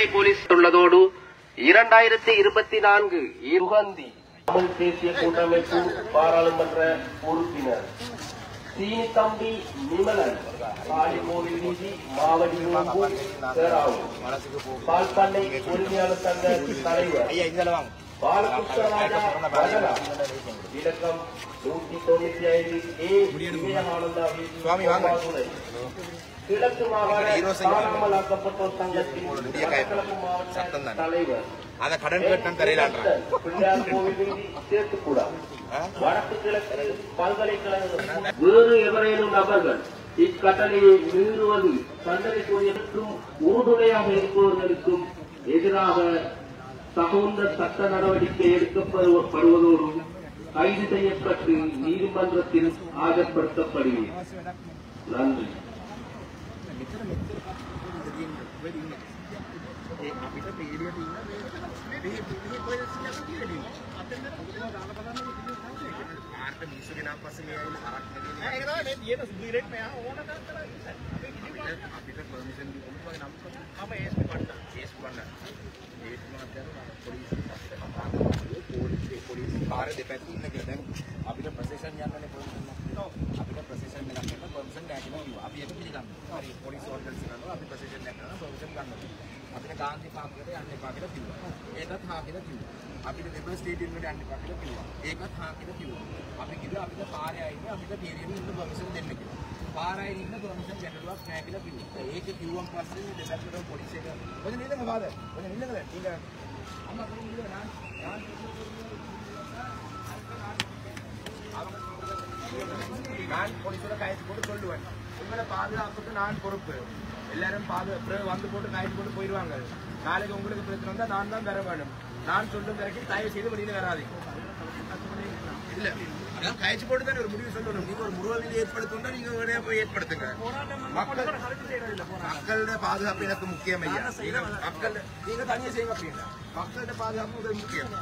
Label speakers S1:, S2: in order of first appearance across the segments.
S1: பால்பண்ணை police உள்ளதோடு இரண்டாயிரத்தி இருபத்தி நான்கு யுகந்தி தமிழ் தேசிய கூட்டமைப்பு பாராளுமன்ற உறுப்பினர் சீனி தம்பி நிமலன் பாலிமோடி வீதி மாவடி நோம்பு சேராவு பால்பண்ணை உரிமையாளர் சங்க தலைவர் பாலகிருஷ்ணராஜா வதனா இலக்கம் நூற்றி தொண்ணூத்தி ஐந்து ஏ விவேகானந்தா
S2: சுவாமி, வாங்க.
S1: வீதி கிழக்கு மாகாண காணாமலாக்கப்பட்டோர் சங்கத்தின் வடகிழக்கு மாவட்ட
S2: சத்தம் தானே.
S1: தலைவர்
S2: அத கடன் கட்டணம் தெரியலான்றான்
S1: பிள்ளையார் கோவில் வீதி சேர்த்துக்கூடாது வடக்கு கிழக்கு பல்கலைக்கழகம் வேறு எவரேனும் நபர்கள் இக்கட்டளையை மீறுவது தண்டனைக்குரியவருக்கும் உறுதுணையாக இருப்பவர்களுக்கும் எதிராக தகுந்த சட்ட நடவடிக்கை எடுக்கப்படுவதோடு கைது செய்யப்பட்டு நீதிமன்றத்தில் ஆஜர்படுத்தப்படுகிறது நன்றி
S2: පාර දෙපැත්තේ ඉන්න කියලා දැන් අපිට ප්‍රොසෙෂන් යන්නනේ පොලිසියෙන් අපිට ප්‍රොසෙෂන් එකක් ගන්න පර්මිෂන් නැහැ කියලා කිව්වා. අපි ඒක පිළිගන්නවා. හරි පොලිස් ඕඩර්ස් කරනවා අපි ප්‍රොසෙෂන් එකක් කරනවා පර්මිෂන් ගන්නවා. අපිට කාන්ති පාර්කයට යන්න එපා කියලා කිව්වා. ඒකත් හා කියලා කිව්වා. අපිට දෙබල් ස්ටේඩියම් එකට යන්න එපා කියලා කිව්වා. ඒකත් හා කියලා කිව්වා. අපි කිව්වා අපිට පාරේ ආයේ අපිට තීරියෙන් ඉන්න පර්මිෂන් දෙන්න කියලා. පාරේ ඉන්න පර්මිෂන් ගැටලුවක් නැහැ කියලා කිව්වා. ඒක කිව්වන් පස්සේ දෙපැත්තට පොලිස් එක ඔය නිලංග වාද. ඔය නිලංග දැන් ඉන්න අම්මා කරුන් ඉන්න නාන් නාන් நான் போலீஸோட கையெழுத்து போட்டு சொல்லுவேன் உங்களை பாதுகாப்புக்கு நான் பொறுப்பு எல்லாரும் பாது அப்புறம் வந்து போட்டு கையெழுத்து போட்டு போயிடுவாங்க நாளைக்கு உங்களுக்கு பிரச்சனை வந்தா நான் தான் வர வேணும் நான் சொல்லும் வரைக்கும் தயவு செய்து வெளியில வராதீங்க இல்ல அதான் கழிச்சு போட்டு தானே ஒரு முடிவு சொல்லணும் நீங்க ஒரு முருகல் ஏற்படுத்தணும்னா நீங்க உடனே போய் ஏற்படுத்துங்க மக்கள் மக்களோட பாதுகாப்பு எனக்கு முக்கியம் ஐயா நீங்க மக்கள் நீங்க தனியா செய்யுங்க அப்படின்னா மக்களோட பாதுகாப்பு முதல் முக்கியம்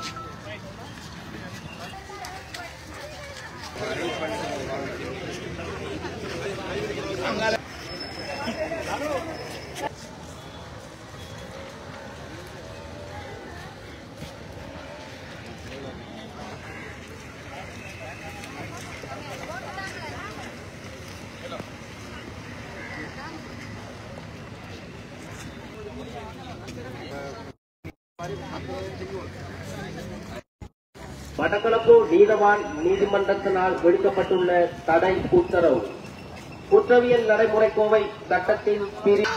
S1: வடகிழக்கு நீதவான் நீதிமன்றத்தினால் விடுக்கப்பட்டுள்ள தடை உத்தரவு குற்றவியல் நடைமுறைக்கோவை சட்டத்தின் பிரி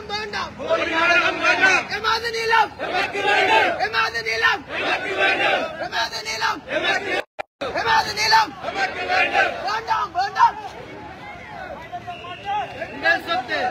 S3: எமது நிலம் எமக்கு வேண்டும் எமது நிலம் எமக்கு வேண்டும் எமது நிலம் எமக்கு எமது நிலம் எமக்கு வேண்டும் வேண்டாம் வேண்டாம் எங்கள் சொத்து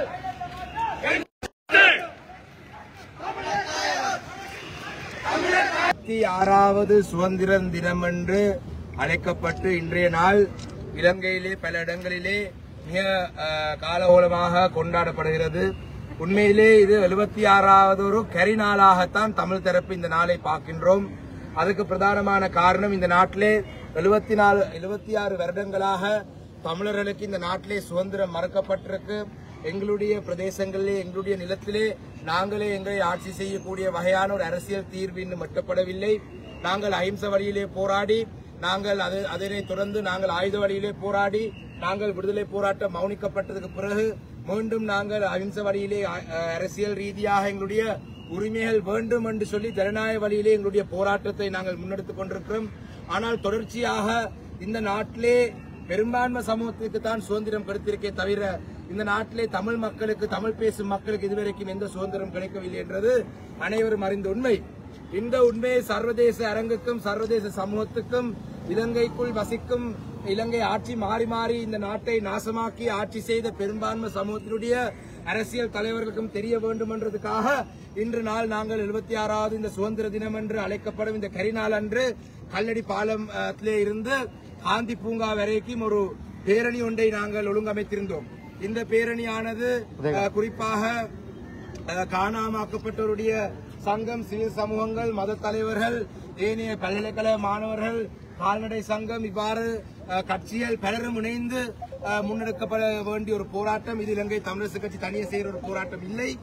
S2: இருபத்தி ஆறாவது சுதந்திர தினம் என்று அழைக்கப்பட்டு இன்றைய நாள் இலங்கையிலே பல இடங்களிலே மிக அஹ், காலகோலமாக கொண்டாடப்படுகிறது உண்மையிலே இது எழுபத்தி ஆறாவது ஒரு கரி நாளாகத்தான் தமிழ் தரப்பு இந்த நாளை பார்க்கின்றோம் அதுக்கு பிரதானமான காரணம் இந்த நாட்டிலே எழுபத்தி நாலு எழுபத்தி ஆறு வருடங்களாக தமிழர்களுக்கு இந்த நாட்டிலே சுதந்திரம் மறுக்கப்பட்டிருக்கு எங்களுடைய பிரதேசங்களிலே எங்களுடைய நிலத்திலே நாங்களே எங்களை ஆட்சி செய்யக்கூடிய வகையான ஒரு அரசியல் தீர்வு இன்னும் எட்டப்படவில்லை நாங்கள் அஹிம்ச வழியிலே போராடி நாங்கள் அது அதனை தொடர்ந்து நாங்கள் ஆயுத வழியிலே போராடி நாங்கள் விடுதலை போராட்டம் மௌனிக்கப்பட்டதுக்கு பிறகு மீண்டும் நாங்கள் அஹிம்ச வழியிலே அ- அ- அரசியல் ரீதியாக எங்களுடைய உரிமைகள் வேண்டும் என்று சொல்லி ஜனநாயக வழியிலே எங்களுடைய போராட்டத்தை நாங்கள் முன்னெடுத்துக் கொண்டிருக்கிறோம் ஆனால் தொடர்ச்சியாக இந்த நாட்டிலே பெரும்பான்மை சமூகத்துக்கு தான் சுதந்திரம் கிடைத்திருக்கே தவிர இந்த நாட்டிலே தமிழ் மக்களுக்கு தமிழ் பேசும் மக்களுக்கு இதுவரைக்கும் எந்த சுதந்திரம் கிடைக்கவில்லை என்றது அனைவரும் அறிந்த உண்மை இந்த உண்மையை சர்வதேச அரங்குக்கும் சர்வதேச சமூகத்துக்கும் இலங்கைக்குள் வசிக்கும் இலங்கை ஆட்சி மாறி மாறி இந்த நாட்டை நாசமாக்கி ஆட்சி செய்த பெரும்பான்மை சமூகத்தினுடைய அரசியல் தலைவர்களுக்கும் தெரிய வேண்டும் என்றதுக்காக இன்று நாள் நாங்கள் எழுபத்தி ஆறாவது இந்த சுதந்திர தினம் என்று அழைக்கப்படும் இந்த கரிநாள் அன்று கல்லடி பாலத்திலே இருந்து காந்தி பூங்கா வரைக்கும் ஒரு பேரணி ஒன்றை நாங்கள் ஒழுங்கமைத்திருந்தோம் இந்த பேரணியானது அஹ், குறிப்பாக அஹ், காணாமாக்கப்பட்டவருடைய சங்கம் சிவில் சமூகங்கள் மத தலைவர்கள் ஏனைய பல்கலைக்கழக மாணவர்கள் கால்நடை சங்கம் இவ்வாறு அஹ், கட்சிகள் பலரும் இணைந்து அஹ், முன்னெடுக்கப்பட வேண்டிய ஒரு போராட்டம் இது இலங்கை தமிழரசு கட்சி தனியே செய்கிற ஒரு போராட்டம் இல்லை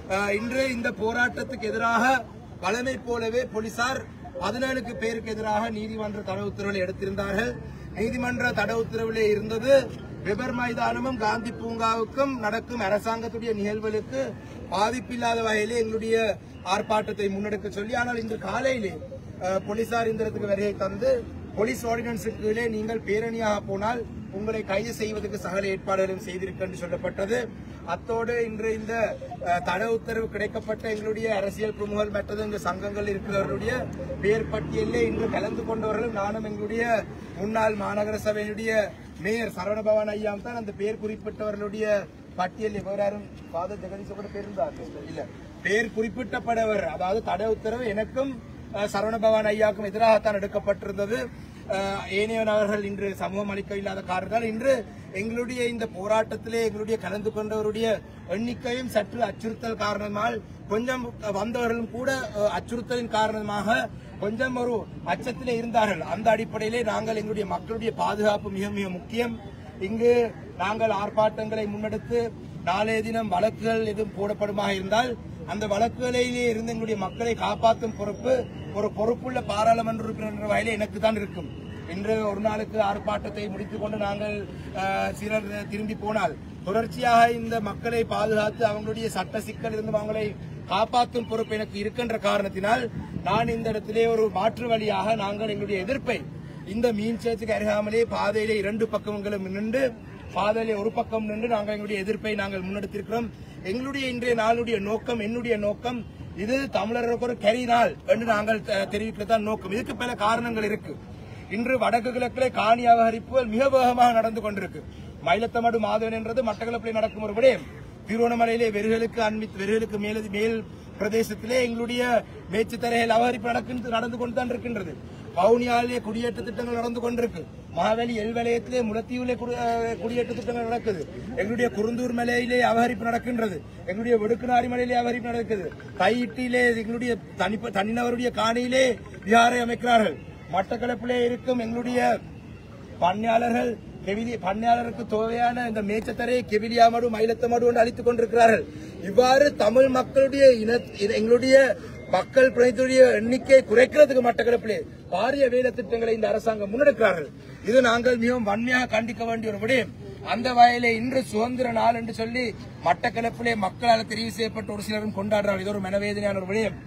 S2: அஹ், இன்று இந்த போராட்டத்துக்கு எதிராக வழமை போலவே போலீசார் பதினேழுக்கு பேருக்கு எதிராக நீதிமன்ற தடை உத்தரவுகளை எடுத்திருந்தார்கள் நீதிமன்ற தடை உத்தரவிலே இருந்தது வெபர் மைதானமும் காந்தி பூங்காவுக்கும் நடக்கும் அரசாங்கத்துடைய நிகழ்வுகளுக்கு பாதிப்பில்லாத வகையிலே எங்களுடைய ஆர்ப்பாட்டத்தை முன்னெடுக்க சொல்லி ஆனால் இன்று காலையிலே அஹ், போலீசார் இந்த இடத்துக்கு வருகை தந்து போலீஸ் ஆர்டினன்ஸுக்கு கீழே நீங்கள் பேரணியாக போனால் உங்களை கைது செய்வதற்கு சகல ஏற்பாடுகளும் செய்திருக்கு என்று சொல்லப்பட்டது அத்தோடு இன்று இந்த அஹ், தடை உத்தரவு கிடைக்கப்பட்ட எங்களுடைய அரசியல் பிரமுகர்கள் மற்றது இந்த சங்கங்கள் இருக்கிறவர்களுடைய பெயர் பட்டியலில் இன்று கலந்து கொண்டவர்களும் நானும் எங்களுடைய முன்னாள் மாநகர சபையினுடைய மேயர் சரவணபவன் ஐயாம் தான் அந்த பெயர் குறிப்பிட்டவர்களுடைய பட்டியலில் வேறு யாரும் ஃபாதர் ஜெகதீஷ் கூட பேர் இருந்தார் இல்ல பேர் குறிப்பிட்டப்படவர் அதாவது தடை உத்தரவு எனக்கும் அஹ், சரவணபவன் ஐயாவுக்கும் எதிராகத்தான் எடுக்கப்பட்டிருந்தது அஹ், ஏனையவர்கள் இன்று சமூகம் அளிக்க இல்லாத காரணத்தால் இன்று எங்களுடைய இந்த போராட்டத்திலே எங்களுடைய கலந்து கொண்டவருடைய எண்ணிக்கையும் சற்று அச்சுறுத்தல் காரணமால் கொஞ்சம் வந்தவர்களும் கூட அஹ், அச்சுறுத்தலின் காரணமாக கொஞ்சம் ஒரு அச்சத்திலே இருந்தார்கள் அந்த அடிப்படையிலே நாங்கள் எங்களுடைய மக்களுடைய பாதுகாப்பு மிக மிக முக்கியம் இங்கு நாங்கள் ஆர்ப்பாட்டங்களை முன்னெடுத்து நாளைய தினம் வழக்குகள் எதுவும் போடப்படுமாக இருந்தால் அந்த வழக்குகளிலே இருந்து எங்களுடைய மக்களை காப்பாற்றும் பொறுப்பு ஒரு பொறுப்புள்ள பாராளுமன்ற உறுப்பினர் என்ற வகையிலே எனக்கு தான் இருக்கும் இன்று ஒரு நாளுக்கு ஆர்ப்பாட்டத்தை முடித்துக் கொண்டு நாங்கள் அஹ், சிலர் திரும்பி போனால் தொடர்ச்சியாக இந்த மக்களை பாதுகாத்து அவங்களுடைய சட்ட சிக்கல் இருந்து அவங்களை காப்பாற்றும் பொறுப்பு எனக்கு இருக்கின்ற காரணத்தினால் நான் இந்த இடத்திலே ஒரு மாற்று வழியாக நாங்கள் எங்களுடைய எதிர்ப்பை இந்த மீன் சேத்துக்கு அருகாமலே பாதையிலே இரண்டு பக்கங்களும் நின்று பாதையிலே ஒரு பக்கம் நின்று நாங்கள் எங்களுடைய எதிர்ப்பை நாங்கள் முன்னெடுத்திருக்கிறோம் எங்களுடைய இன்றைய நாளுடைய நோக்கம் என்னுடைய நோக்கம் இது தமிழர்களுக்கு ஒரு கரி நாள் என்று நாங்கள் அஹ், தெரிவிக்கத்தான் நோக்கம் இதுக்கு பல காரணங்கள் இருக்கு இன்று வடக்கு கிழக்கிலே காணி அபகரிப்புகள் மிக வேகமாக நடந்து கொண்டிருக்கு மயிலத்தமடு மாதவன் என்றது மட்டக்களப்பிலே நடக்கும் ஒரு விடயம் திருவண்ணாமலையிலே வெறுகளுக்கு அண்மி வெறுகளுக்கு மேல மேல் பிரதேசத்திலே எங்களுடைய மேய்ச்சித்தரைகள் அபகரிப்பு நடக்கின்ற நடந்து கொண்டு தான் இருக்கின்றது வவுனியாவிலே குடியேற்ற திட்டங்கள் நடந்து கொண்டிருக்கு மகாவலி எல்வலயத்திலே முலத்தீவிலே குடி- அஹ், குடியேற்ற திட்டங்கள் நடக்குது எங்களுடைய குருந்தூர் மலையிலே அபகரிப்பு நடக்கின்றது எங்களுடைய வெடுக்குநாரி மலையிலே அபகரிப்பு நடக்குது கையிட்டிலே எங்களுடைய தனிப்ப தனிநபருடைய காணியிலே விகாரை அமைக்கிறார்கள் மட்டக்களப்பிலே இருக்கும் எங்களுடைய பண்ணையாளர்கள் கெவிலி பண்ணையாளருக்கு தேவையான இந்த மேச்சத்தரை கெவிலியாமடு மயிலத்தமடு என்று அளித்துக் கொண்டிருக்கிறார்கள் இவ்வாறு தமிழ் மக்களுடைய இன இது எங்களுடைய மக்கள் பிரதித்துடைய எண்ணிக்கை குறைக்கிறதுக்கு மட்டக்களப்பிலே பாரிய வேலை திட்டங்களை இந்த அரசாங்கம் முன்னெடுக்கிறார்கள் இது நாங்கள் மிகவும் வன்மையாக கண்டிக்க வேண்டிய ஒரு விடயம் அந்த வகையிலே இன்று சுதந்திர நாள் என்று சொல்லி மட்டக்களப்பிலே மக்களால் தெரிவு செய்யப்பட்ட ஒரு சிலரும் கொண்டாடுறார்கள் இது ஒரு மனவேதனையான ஒரு விடயம்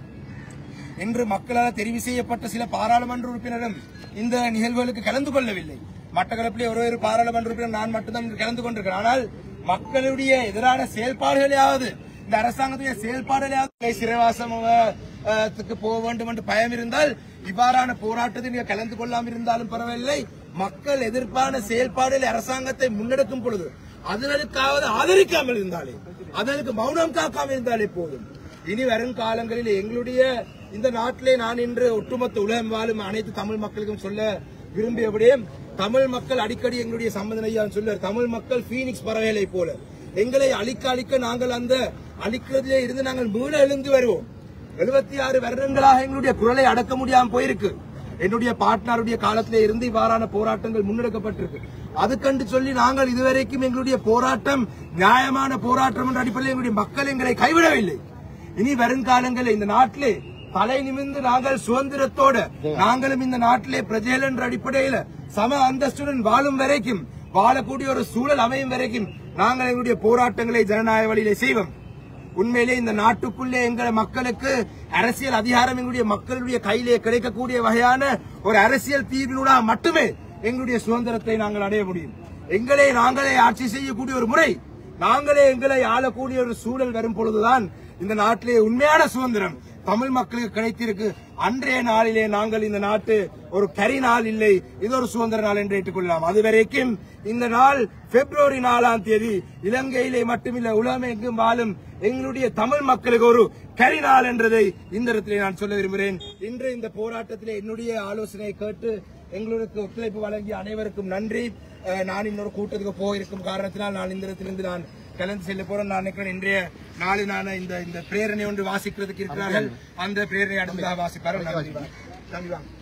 S2: இன்று மக்களால் தெரிவு செய்யப்பட்ட சில பாராளுமன்ற உறுப்பினரும் இந்த நிகழ்வுகளுக்கு கலந்து கொள்ளவில்லை மட்டக்களப்பிலே ஒரு ஒரு பாராளுமன்ற உறுப்பினர் நான் மட்டும்தான் இன்று கலந்து கொண்டிருக்கிறேன் ஆனால் மக்களுடைய எதிரான செயல்பாடுகளையாவது இந்த அரசாங்கத்துடைய செயல்பாடுகளையாவது சிறைவாசம் அஹ், அஹ், த்துக்கு போக வேண்டும் என்று பயம் இருந்தால் இவ்வாறான போராட்டத்தில் நீங்கள் கலந்து கொள்ளாமல் இருந்தாலும் பரவாயில்லை மக்கள் எதிர்ப்பான செயல்பாடுகளை அரசாங்கத்தை முன்னெடுக்கும் பொழுது அதற்காவது ஆதரிக்காமல் இருந்தாலே அதற்கு மௌனம் காக்காமல் இருந்தாலே போதும் இனி வரும் காலங்களில் எங்களுடைய இந்த நாட்டிலே நான் இன்று ஒட்டுமொத்த உலகம் வாழும் அனைத்து தமிழ் மக்களுக்கும் சொல்ல விரும்பியபடியும் தமிழ் மக்கள் அடிக்கடி எங்களுடைய சம்பந்தன் ஐயா சொல்றார் தமிழ் மக்கள் பீனிக்ஸ் பறவைகளை போல எங்களை அழிக்க அழிக்க நாங்கள் அந்த அழிக்கிறதிலே இருந்து நாங்கள் மீள எழுந்து வருவோம் எழுபத்தி ஆறு வருடங்களாக எங்களுடைய குரலை அடக்க முடியாம போயிருக்கு என்னுடைய பார்ட்னருடைய காலத்திலே இருந்து இவ்வாறான போராட்டங்கள் முன்னெடுக்கப்பட்டிருக்கு அதுக்கண்டு சொல்லி நாங்கள் இதுவரைக்கும் எங்களுடைய போராட்டம் நியாயமான போராட்டம் என்ற அடிப்படையில் எங்களுடைய மக்கள் எங்களை கைவிடவில்லை இனி வருங்காலங்களில் இந்த நாட்டிலே தலை நிமிர்ந்து நாங்கள் சுதந்திரத்தோட நாங்களும் இந்த நாட்டிலே பிரஜைகள் என்ற அடிப்படையில சம அந்தஸ்துடன் வாழும் வரைக்கும் வாழக்கூடிய ஒரு சூழல் அமையும் வரைக்கும் நாங்கள் எங்களுடைய போராட்டங்களை ஜனநாயக வழியிலே செய்வோம் உண்மையிலே இந்த நாட்டுக்குள்ளே எங்கள் மக்களுக்கு அரசியல் அதிகாரம் எங்களுடைய மக்களுடைய கையிலே கிடைக்கக்கூடிய வகையான ஒரு அரசியல் தீர்வினூடாக மட்டுமே எங்களுடைய சுதந்திரத்தை நாங்கள் அடைய முடியும் எங்களை நாங்களே ஆட்சி செய்யக்கூடிய ஒரு முறை நாங்களே எங்களை ஆளக்கூடிய ஒரு சூழல் வரும் பொழுதுதான் இந்த நாட்டிலே உண்மையான சுதந்திரம் தமிழ் மக்களுக்கு கிடைத்திருக்கு அன்றைய நாளிலே நாங்கள் இந்த நாட்டு ஒரு கரி நாள் இல்லை இது ஒரு சுதந்திர நாள் என்று ஏற்றுக்கொள்ளலாம் அதுவரைக்கும் இந்த நாள் பிப்ரவரி நாலாம் தேதி இலங்கையிலே மட்டுமில்ல உலகம் எங்கும் வாழும் எங்களுடைய தமிழ் மக்களுக்கு ஒரு கரி நாள் என்றதை இந்த இடத்திலே நான் சொல்ல விரும்புகிறேன் இன்று இந்த போராட்டத்திலே என்னுடைய ஆலோசனையை கேட்டு எங்களுக்கு ஒத்துழைப்பு வழங்கிய அனைவருக்கும் நன்றி அஹ், நான் இன்னொரு கூட்டத்துக்கு போயிருக்கும் காரணத்தினால் நான் இந்த இடத்திலிருந்து நான் கலந்து செல்ல போறேன் நான் நினைக்கிறேன் இன்றைய நாளை நான் இந்த இந்த பிரேரணை ஒன்று வாசிக்கிறதுக்கு இருக்கிறார்கள் அந்த பிரேரணை அடுத்ததாக வாசிப்பார்கள் நன்றி தம்பி வாங்க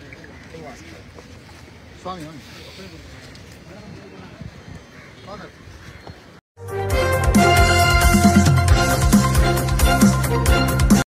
S4: சுவாமி வாங்க. வாங்க.